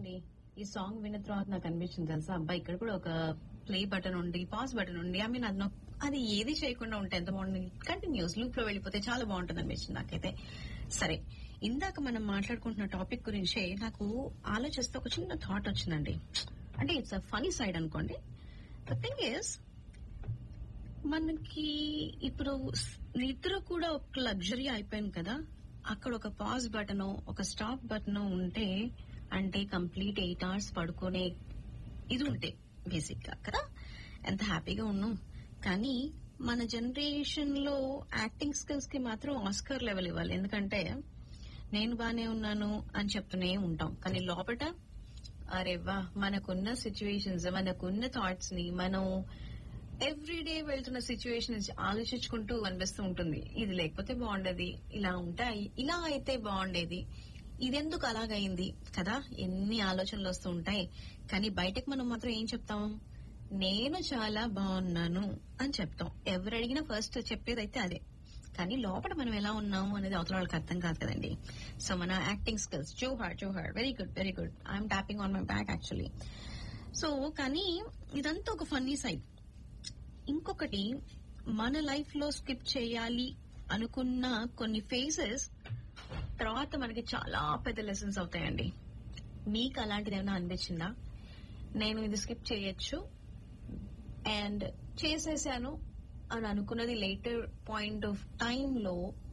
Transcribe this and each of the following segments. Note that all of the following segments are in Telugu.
అండి ఈ సాంగ్ విన్న తర్వాత నాకు అనిపించింది తెలుసా అబ్బాయి ఇక్కడ కూడా ఒక ప్లే బటన్ ఉండి పాస్ బటన్ ఉండి ఐ మీన్ అది నాకు- అది ఏది చేయకుండా ఉంటే ఎంత బాగుంటుంది కంటిన్యూస్ లూప్ లో వెళ్ళిపోతే చాలా బాగుంటుంది అనిపించింది నాకైతే సరే ఇందాక మనం మాట్లాడుకుంటున్న టాపిక్ గురించే నాకు ఆలోచిస్తే ఒక చిన్న థాట్ వచ్చిందండి అంటే ఇట్స్ అ ఫనీ సైడ్ అనుకోండి ద థింగ్ ఇస్ మనకి ఇప్పుడు నిద్ర కూడా ఒక లగ్జరీ అయిపోయింది కదా అక్కడ ఒక పాజ్ బటన్ ఒక స్టాప్ బటన్ ఉంటే అంటే కంప్లీట్ ఎయిట్ అవర్స్ పడుకునే ఇది ఉంటే బేసిక్ గా కదా ఎంత హ్యాపీగా ఉన్నాం కానీ మన జనరేషన్ లో యాక్టింగ్ స్కిల్స్ కి మాత్రం ఆస్కర్ లెవెల్ ఇవ్వాలి ఎందుకంటే నేను బానే ఉన్నాను అని చెప్తూనే ఉంటాం కానీ లోపట అరే వా మనకున్న సిచ్యువేషన్స్ మనకున్న థాట్స్ ని మనం ఎవ్రీడే వెళ్తున్న సిచ్యువేషన్ ఆలోచించుకుంటూ అనిపిస్తూ ఉంటుంది ఇది లేకపోతే బాగుండేది ఇలా ఉంటే ఇలా అయితే బాగుండేది ఇదెందుకు అలాగైంది కదా ఎన్ని ఆలోచనలు వస్తూ ఉంటాయి కానీ బయటకు మనం మాత్రం ఏం చెప్తాం నేను చాలా బాగున్నాను అని చెప్తాం ఎవరు అడిగినా ఫస్ట్ చెప్పేదైతే అదే కానీ లోపల మనం ఎలా ఉన్నాము అనేది అవతల వాళ్ళకి అర్థం కాదు కదండి సో మన యాక్టింగ్ స్కిల్స్ జోహార్ జోహార్ very good very good I'm tapping on my back actually so కానీ ఇదంతా ఒక ఫన్నీ సైడ్ ఇంకొకటి మన లైఫ్ లో స్కిప్ చేయాలి అనుకున్న కొన్ని ఫేజెస్ తర్వాత మనకి చాలా పెద్ద లెసన్స్ అవుతాయండి మీకు అలాంటిది ఏమైనా అనిపించిందా నేను ఇది స్కిప్ చేయొచ్చు అండ్ చేసేసాను అని అనుకున్నది లేటర్ పాయింట్ ఆఫ్ టైమ్ లో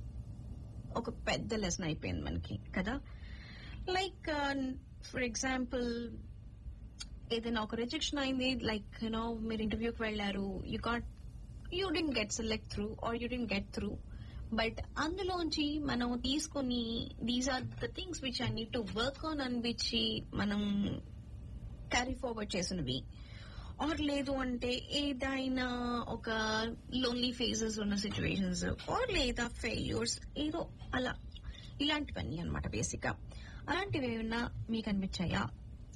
ఒక పెద్ద లెసన్ అయిపోయింది మనకి కదా లైక్ ఫర్ ఎగ్జాంపుల్ ఏదైనా ఒక రిజెక్షన్ అయింది లైక్ యూనో మీరు ఇంటర్వ్యూకి వెళ్ళారు you got you didn't get select through or you didn't get through but అందులోంచి మనం తీసుకొని these are the things which I need to work on అనిపించి మనం క్యారీ ఫార్వర్డ్ చేసినవి ఆర్ లేదు అంటే ఏదైనా ఒక లోన్లీ ఫేజెస్ ఉన్న సిచ్యువేషన్స్ ఆర్ లేదా ఫెయిల్యూర్స్ ఏదో అలా ఇలాంటివన్నీ అనమాట బేసిక్ గా అలాంటివి ఏమన్నా మీకు అనిపించాయా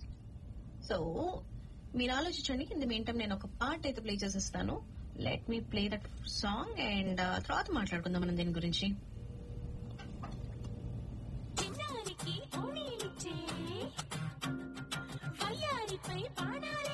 సో మీరు ఆలోచించండి కింద మీంటం నేను ఒక పార్ట్ అయితే ప్లే చేసేస్తాను let me play that song and తర్వాత మాట్లాడుకుందాం మనం దీని గురించి చిన్నారికి ఓణీలిచ్చే వయ్యారిపై బాణాలు